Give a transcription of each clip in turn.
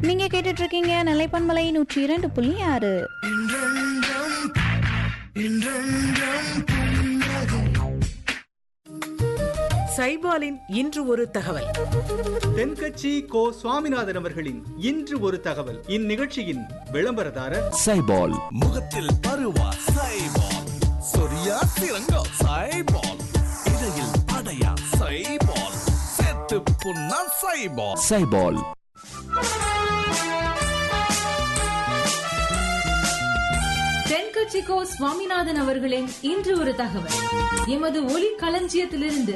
நீங்க கேட்டுட்டு இருக்கீங்க நிலைப்பன்மலை நூற்றி இரண்டு புள்ளி ஆறு சைபாலின் இன்று ஒரு தகவல் தென்கட்சி கோ சுவாமிநாதன் அவர்களின் இன்று ஒரு தகவல் இந்நிகழ்ச்சியின் விளம்பரதாரர் சைபால் முகத்தில் பருவா சைபால் சொரியா சிறங்கா சைபால் இடையில் அடையா சைபால் செத்து புண்ணா சைபால் சைபால் தென்கட்சிக்கோ சுவாமிநாதன் அவர்களின் இன்று ஒரு தகவல் எமது ஒலி களஞ்சியத்திலிருந்து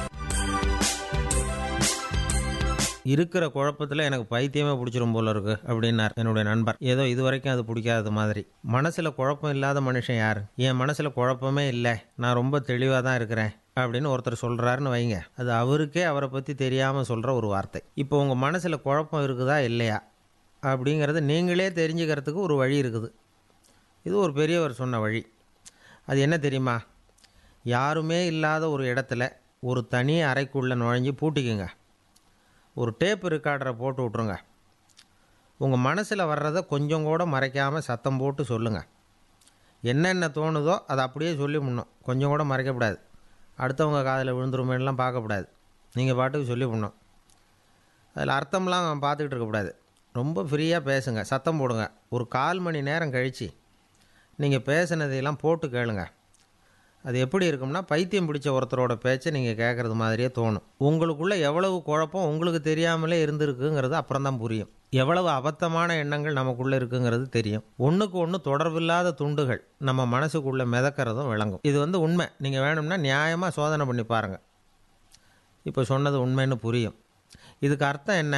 இருக்கிற குழப்பத்தில் எனக்கு பைத்தியமே பிடிச்சிரும் போல இருக்கு அப்படின்னார் என்னுடைய நண்பர் ஏதோ இது வரைக்கும் அது பிடிக்காதது மாதிரி மனசில் குழப்பம் இல்லாத மனுஷன் யார் என் மனசில் குழப்பமே இல்லை நான் ரொம்ப தெளிவாக தான் இருக்கிறேன் அப்படின்னு ஒருத்தர் சொல்கிறாருன்னு வைங்க அது அவருக்கே அவரை பற்றி தெரியாமல் சொல்கிற ஒரு வார்த்தை இப்போ உங்கள் மனசில் குழப்பம் இருக்குதா இல்லையா அப்படிங்கிறத நீங்களே தெரிஞ்சுக்கிறதுக்கு ஒரு வழி இருக்குது இது ஒரு பெரியவர் சொன்ன வழி அது என்ன தெரியுமா யாருமே இல்லாத ஒரு இடத்துல ஒரு தனி அறைக்குள்ளே நுழைஞ்சு பூட்டிக்குங்க ஒரு டேப் ரெக்கார்டரை போட்டு விட்ருங்க உங்கள் மனசில் வர்றதை கொஞ்சம் கூட மறைக்காமல் சத்தம் போட்டு சொல்லுங்கள் என்னென்ன தோணுதோ அதை அப்படியே சொல்லி முடணும் கொஞ்சம் கூட மறைக்கக்கூடாது அடுத்தவங்க காதில் விழுந்துருமேலாம் பார்க்கக்கூடாது நீங்கள் பாட்டுக்கு சொல்லி முடணும் அதில் அர்த்தம்லாம் பார்த்துக்கிட்டு இருக்கக்கூடாது ரொம்ப ஃப்ரீயாக பேசுங்க சத்தம் போடுங்க ஒரு கால் மணி நேரம் கழித்து நீங்கள் பேசுனதையெல்லாம் போட்டு கேளுங்க அது எப்படி இருக்கும்னா பைத்தியம் பிடிச்ச ஒருத்தரோட பேச்சை நீங்கள் கேட்குறது மாதிரியே தோணும் உங்களுக்குள்ளே எவ்வளவு குழப்பம் உங்களுக்கு தெரியாமலே இருந்திருக்குங்கிறது அப்புறம் தான் புரியும் எவ்வளவு அபத்தமான எண்ணங்கள் நமக்குள்ளே இருக்குங்கிறது தெரியும் ஒன்றுக்கு ஒன்று தொடர்பில்லாத துண்டுகள் நம்ம மனசுக்குள்ளே மிதக்கிறதும் விளங்கும் இது வந்து உண்மை நீங்கள் வேணும்னா நியாயமாக சோதனை பண்ணி பாருங்கள் இப்போ சொன்னது உண்மைன்னு புரியும் இதுக்கு அர்த்தம் என்ன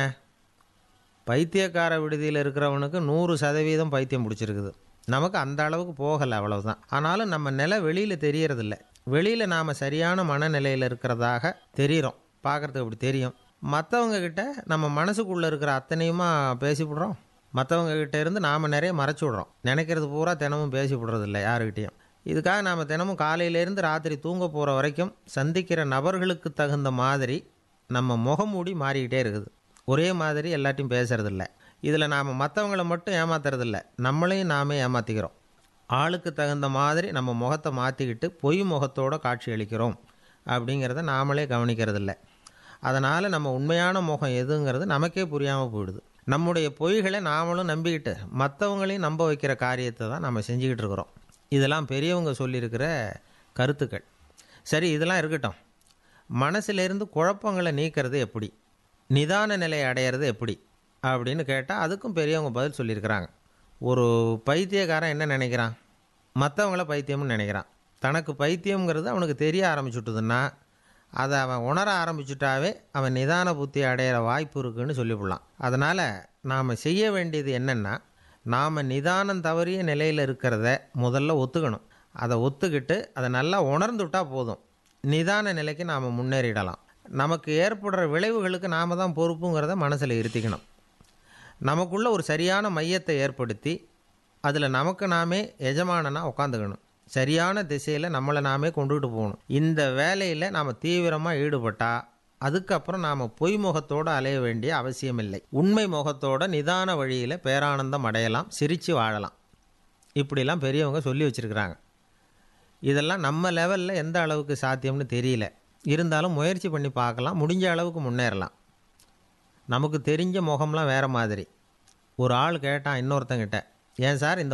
பைத்தியக்கார விடுதியில் இருக்கிறவனுக்கு நூறு சதவீதம் பைத்தியம் பிடிச்சிருக்குது நமக்கு அந்த அளவுக்கு போகலை அவ்வளவுதான் ஆனாலும் நம்ம நிலை வெளியில் தெரியறதில்ல வெளியில் நாம் சரியான மனநிலையில் இருக்கிறதாக தெரிகிறோம் பார்க்குறதுக்கு அப்படி தெரியும் மற்றவங்க கிட்ட நம்ம மனசுக்குள்ளே இருக்கிற அத்தனையுமா பேசிவிடுறோம் மற்றவங்க கிட்ட இருந்து நாம் நிறைய மறைச்சி விடுறோம் நினைக்கிறது பூரா தினமும் பேசி விடுறதில்ல யாருக்கிட்டேயும் இதுக்காக நாம் தினமும் காலையிலேருந்து ராத்திரி தூங்க போகிற வரைக்கும் சந்திக்கிற நபர்களுக்கு தகுந்த மாதிரி நம்ம முகமூடி மாறிக்கிட்டே இருக்குது ஒரே மாதிரி எல்லாத்தையும் பேசுறதில்ல இதில் நாம் மற்றவங்களை மட்டும் ஏமாத்துறதில்ல நம்மளையும் நாமே ஏமாற்றிக்கிறோம் ஆளுக்கு தகுந்த மாதிரி நம்ம முகத்தை மாற்றிக்கிட்டு பொய் முகத்தோட காட்சி அளிக்கிறோம் அப்படிங்கிறத நாமளே கவனிக்கிறதில்ல அதனால் நம்ம உண்மையான முகம் எதுங்கிறது நமக்கே புரியாமல் போயிடுது நம்முடைய பொய்களை நாமளும் நம்பிக்கிட்டு மற்றவங்களையும் நம்ப வைக்கிற காரியத்தை தான் நம்ம செஞ்சுக்கிட்டு இருக்கிறோம் இதெல்லாம் பெரியவங்க சொல்லியிருக்கிற கருத்துக்கள் சரி இதெல்லாம் இருக்கட்டும் மனசிலிருந்து குழப்பங்களை நீக்கிறது எப்படி நிதான நிலையை அடையிறது எப்படி அப்படின்னு கேட்டால் அதுக்கும் பெரியவங்க பதில் சொல்லியிருக்கிறாங்க ஒரு பைத்தியக்காரன் என்ன நினைக்கிறான் மற்றவங்கள பைத்தியம்னு நினைக்கிறான் தனக்கு பைத்தியம்ங்கிறது அவனுக்கு தெரிய ஆரம்பிச்சுட்டுதுன்னா அதை அவன் உணர ஆரம்பிச்சுட்டாவே அவன் நிதான புத்தி அடையிற வாய்ப்பு இருக்குன்னு சொல்லிவிடலாம் அதனால் நாம் செய்ய வேண்டியது என்னென்னா நாம் நிதானம் தவறிய நிலையில் இருக்கிறத முதல்ல ஒத்துக்கணும் அதை ஒத்துக்கிட்டு அதை நல்லா உணர்ந்துவிட்டா போதும் நிதான நிலைக்கு நாம் முன்னேறிடலாம் நமக்கு ஏற்படுற விளைவுகளுக்கு நாம் தான் பொறுப்புங்கிறத மனசில் இருத்திக்கணும் நமக்குள்ள ஒரு சரியான மையத்தை ஏற்படுத்தி அதில் நமக்கு நாமே எஜமானனா உட்காந்துக்கணும் சரியான திசையில் நம்மளை நாமே கொண்டுகிட்டு போகணும் இந்த வேலையில் நாம் தீவிரமாக ஈடுபட்டால் அதுக்கப்புறம் நாம் பொய் முகத்தோடு அலைய வேண்டிய அவசியம் இல்லை உண்மை முகத்தோட நிதான வழியில் பேரானந்தம் அடையலாம் சிரித்து வாழலாம் இப்படிலாம் பெரியவங்க சொல்லி வச்சுருக்கிறாங்க இதெல்லாம் நம்ம லெவலில் எந்த அளவுக்கு சாத்தியம்னு தெரியல இருந்தாலும் முயற்சி பண்ணி பார்க்கலாம் முடிஞ்ச அளவுக்கு முன்னேறலாம் நமக்கு தெரிஞ்ச முகம்லாம் வேறு மாதிரி ஒரு ஆள் கேட்டான் இன்னொருத்தங்கிட்ட ஏன் சார் இந்த